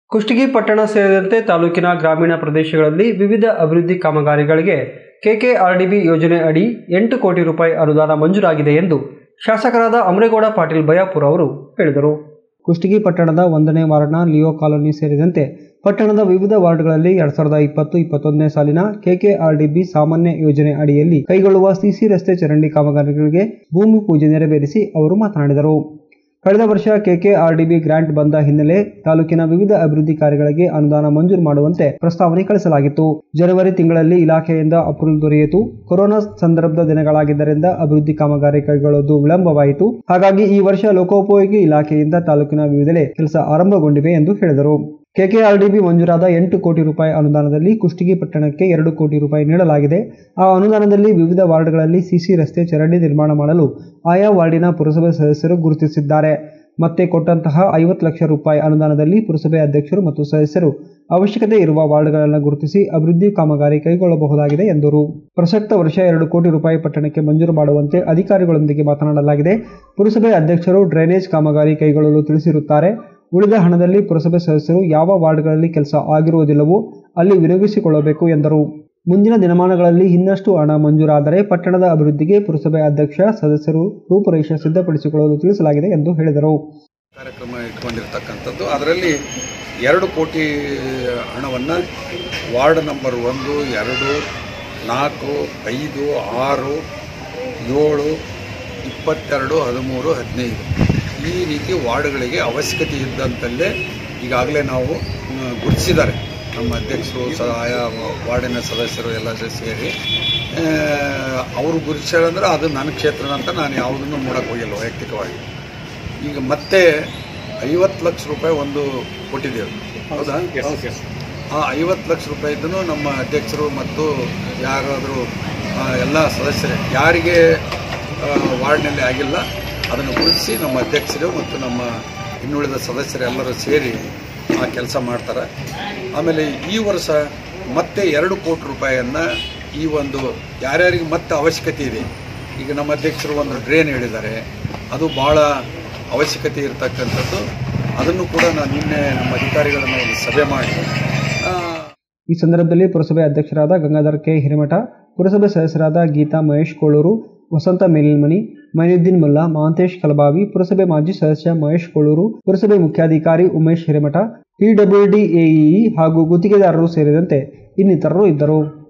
ಕುಷ್ಟಗಿ ಪಟ್ಟಣ ಸೇರಿದಂತೆ ತಾಲೂಕಿನ ಗ್ರಾಮೀಣ ಪ್ರದೇಶಗಳಲ್ಲಿ ವಿವಿಧ ಅಭಿವೃದ್ಧಿ ಕಾಮಗಾರಿಗಳಿಗೆ ಕೆಕೆಆರ್ಡಿಬಿ ಯೋಜನೆ ಅಡಿ ಎಂಟು ಕೋಟಿ ರೂಪಾಯಿ ಅನುದಾನ ಮಂಜೂರಾಗಿದೆ ಎಂದು ಶಾಸಕರಾದ ಅಮರೇಗೌಡ ಪಾಟೀಲ್ ಬಯಾಪುರ್ ಅವರು ಹೇಳಿದರು ಕುಷ್ಟಗಿ ಪಟ್ಟಣದ ಒಂದನೇ ವಾರ್ಡ್ನ ಲಿಯೋ ಕಾಲೋನಿ ಸೇರಿದಂತೆ ಪಟ್ಟಣದ ವಿವಿಧ ವಾರ್ಡ್ಗಳಲ್ಲಿ ಎರಡ್ ಸಾವಿರದ ಇಪ್ಪತ್ತು ಇಪ್ಪತ್ತೊಂದನೇ ಸಾಲಿನ ಕೆಕೆಆರ್ಡಿಬಿ ಸಾಮಾನ್ಯ ಯೋಜನೆ ಅಡಿಯಲ್ಲಿ ಕೈಗೊಳ್ಳುವ ಸಿಸಿ ರಸ್ತೆ ಚರಂಡಿ ಕಾಮಗಾರಿಗಳಿಗೆ ಭೂಮಿ ಪೂಜೆ ನೆರವೇರಿಸಿ ಅವರು ಮಾತನಾಡಿದರು ಕಳೆದ ವರ್ಷ ಕೆಕೆಆರ್ಡಿಬಿ ಗ್ರಾಂಟ್ ಬಂದ ಹಿನ್ನೆಲೆ ತಾಲೂಕಿನ ವಿವಿಧ ಅಭಿವೃದ್ಧಿ ಕಾರ್ಯಗಳಿಗೆ ಅನುದಾನ ಮಂಜೂರು ಮಾಡುವಂತೆ ಪ್ರಸ್ತಾವನೆ ಕಳಿಸಲಾಗಿತ್ತು ಜನವರಿ ತಿಂಗಳಲ್ಲಿ ಇಲಾಖೆಯಿಂದ ಅಪ್ರೂವಲ್ ದೊರೆಯಿತು ಕೊರೋನಾ ಸಂದರ್ಭದ ದಿನಗಳಾಗಿದ್ದರಿಂದ ಅಭಿವೃದ್ಧಿ ಕಾಮಗಾರಿ ಕೈಗೊಳ್ಳುವುದು ವಿಳಂಬವಾಯಿತು ಹಾಗಾಗಿ ಈ ವರ್ಷ ಲೋಕೋಪಯೋಗಿ ಇಲಾಖೆಯಿಂದ ತಾಲೂಕಿನ ವಿವಿಧೆಡೆ ಕೆಲಸ ಆರಂಭಗೊಂಡಿವೆ ಎಂದು ಹೇಳಿದರು ಕೆಕೆಆರ್ಡಿಬಿ ಮಂಜೂರಾದ ಎಂಟು ಕೋಟಿ ರೂಪಾಯಿ ಅನುದಾನದಲ್ಲಿ ಕುಷ್ಟಗಿ ಪಟ್ಟಣಕ್ಕೆ ಎರಡು ಕೋಟಿ ರೂಪಾಯಿ ನೀಡಲಾಗಿದೆ ಆ ಅನುದಾನದಲ್ಲಿ ವಿವಿಧ ವಾರ್ಡ್ಗಳಲ್ಲಿ ಸಿಸಿ ರಸ್ತೆ ಚರಂಡಿ ನಿರ್ಮಾಣ ಮಾಡಲು ಆಯಾ ವಾರ್ಡಿನ ಪುರಸಭೆ ಸದಸ್ಯರು ಗುರುತಿಸಿದ್ದಾರೆ ಮತ್ತೆ ಕೊಟ್ಟಂತಹ ಐವತ್ತು ಲಕ್ಷ ರೂಪಾಯಿ ಅನುದಾನದಲ್ಲಿ ಪುರಸಭೆ ಅಧ್ಯಕ್ಷರು ಮತ್ತು ಸದಸ್ಯರು ಅವಶ್ಯಕತೆ ಇರುವ ವಾರ್ಡ್ಗಳನ್ನು ಗುರುತಿಸಿ ಅಭಿವೃದ್ಧಿ ಕಾಮಗಾರಿ ಕೈಗೊಳ್ಳಬಹುದಾಗಿದೆ ಎಂದರು ಪ್ರಸಕ್ತ ವರ್ಷ ಎರಡು ಕೋಟಿ ರೂಪಾಯಿ ಪಟ್ಟಣಕ್ಕೆ ಮಂಜೂರು ಮಾಡುವಂತೆ ಅಧಿಕಾರಿಗಳೊಂದಿಗೆ ಮಾತನಾಡಲಾಗಿದೆ ಪುರಸಭೆ ಅಧ್ಯಕ್ಷರು ಡ್ರೈನೇಜ್ ಕಾಮಗಾರಿ ಕೈಗೊಳ್ಳಲು ತಿಳಿಸಿರುತ್ತಾರೆ ಉಳಿದ ಹಣದಲ್ಲಿ ಪುರಸಭೆ ಸದಸ್ಯರು ಯಾವ ವಾರ್ಡ್ಗಳಲ್ಲಿ ಕೆಲಸ ಆಗಿರುವುದಿಲ್ಲವೋ ಅಲ್ಲಿ ವಿನಿಯೋಗಿಸಿಕೊಳ್ಳಬೇಕು ಎಂದರು ಮುಂದಿನ ದಿನಮಾನಗಳಲ್ಲಿ ಇನ್ನಷ್ಟು ಹಣ ಮಂಜೂರಾದರೆ ಪಟ್ಟಣದ ಅಭಿವೃದ್ಧಿಗೆ ಪುರಸಭೆ ಅಧ್ಯಕ್ಷ ಸದಸ್ಯರು ರೂಪುರೇಷೆ ಸಿದ್ಧಪಡಿಸಿಕೊಳ್ಳಲು ತಿಳಿಸಲಾಗಿದೆ ಎಂದು ಹೇಳಿದರು ಕಾರ್ಯಕ್ರಮ ಇಟ್ಕೊಂಡಿರ್ತಕ್ಕಂಥದ್ದು ಅದರಲ್ಲಿ ಎರಡು ಕೋಟಿ ಹಣವನ್ನು ವಾರ್ಡ್ ನಂಬರ್ ಒಂದು ಎರಡು ನಾಲ್ಕು ಐದು ಆರು ಏಳು ಇಪ್ಪತ್ತೆರಡು ಹದಿಮೂರು ಹದಿನೈದು ಈ ರೀತಿ ವಾರ್ಡ್ಗಳಿಗೆ ಅವಶ್ಯಕತೆ ಇದ್ದಂತಲ್ಲೇ ಈಗಾಗಲೇ ನಾವು ಮ್, ಗುರುತಿಸಿದ್ದಾರೆ ನಮ್ಮ ಅಧ್ಯಕ್ಷರು ಸ ಆಯಾ ವಾರ್ಡಿನ ಸದಸ್ಯರು ಎಲ್ಲ ಸೇರಿ ಆ, ಅವರು ಗುರುತಿಸ್ಯಾರಂದ್ರೆ ಅದು ನನ್ನ ಕ್ಷೇತ್ರ ಅಂತ ನಾನು ಯಾವುದನ್ನು ನೋಡಕ್ಕೆ ಹೋಗಿಲ್ಲ ವೈಯಕ್ತಿಕವಾಗಿ ಈಗ ಮತ್ತೆ ಐವತ್ತು ಲಕ್ಷ ರೂಪಾಯಿ ಒಂದು ಕೊಟ್ಟಿದ್ದೇವೆ ಹೌದಾ ಆ ಐವತ್ತು ಲಕ್ಷ ರೂಪಾಯಿದ್ದನ್ನು ನಮ್ಮ ಅಧ್ಯಕ್ಷರು ಮತ್ತು ಯಾರಾದರೂ ಎಲ್ಲ ಸದಸ್ಯರೇ ಯಾರಿಗೆ ಆ, ವಾರ್ಡ್ನಲ್ಲಿ ಆಗಿಲ್ಲ ಅದನ್ನು ಗುರುತಿಸಿ ನಮ್ಮ ಅಧ್ಯಕ್ಷರು ಮತ್ತು ನಮ್ಮ ಇನ್ನುಳಿದ ಸದಸ್ಯರೆಲ್ಲರೂ ಸೇರಿ ಆ ಕೆಲಸ ಮಾಡ್ತಾರೆ ಆಮೇಲೆ ಈ ವರ್ಷ ಮತ್ತೆ ಎರಡು ಕೋಟಿ ರೂಪಾಯಿಯನ್ನು ಈ ಒಂದು ಯಾರ್ಯಾರಿಗೆ ಮತ್ತೆ ಅವಶ್ಯಕತೆ ಇದೆ ಈಗ ನಮ್ಮ ಅಧ್ಯಕ್ಷರು ಒಂದು ಡ್ರೈನ್ ಹೇಳಿದ್ದಾರೆ ಅದು ಭಾಳ ಅವಶ್ಯಕತೆ ಇರತಕ್ಕಂಥದ್ದು ಅದನ್ನು ಕೂಡ ನಾನು ನಿನ್ನೆ ನಮ್ಮ ಅಧಿಕಾರಿಗಳನ್ನು ಒಂದು ಸಭೆ ಮಾಡಿ ಆ, ಈ ಸಂದರ್ಭದಲ್ಲಿ ಪುರಸಭೆ ಅಧ್ಯಕ್ಷರಾದ ಗಂಗಾಧರ್ ಕೆ ಹಿರೇಮಠ ಪುರಸಭೆ ಸದಸ್ಯರಾದ ಗೀತಾ ಮಹೇಶ್ ಕೋಳೂರು ವಸಂತ ಮೇಲಿಲ್ಮನಿ ಮೈನುದ್ದೀನ್ ಮುಲ್ಲಾ ಮಹಾಂತೇಶ್ ಕಲಬಾವಿ ಪುರಸಭೆ ಮಾಜಿ ಸದಸ್ಯ ಮಹೇಶ್ ಕೋಳೂರು ಪುರಸಭೆ ಮುಖ್ಯಾಧಿಕಾರಿ ಉಮೇಶ್ ಹಿರೇಮಠ ಪಿಡಬ್ಲ್ಯೂಡಿ ಎಇಇ ಹಾಗೂ ಗುತ್ತಿಗೆದಾರರು ಸೇರಿದಂತೆ ಇನ್ನಿತರರು ಇದ್ದರು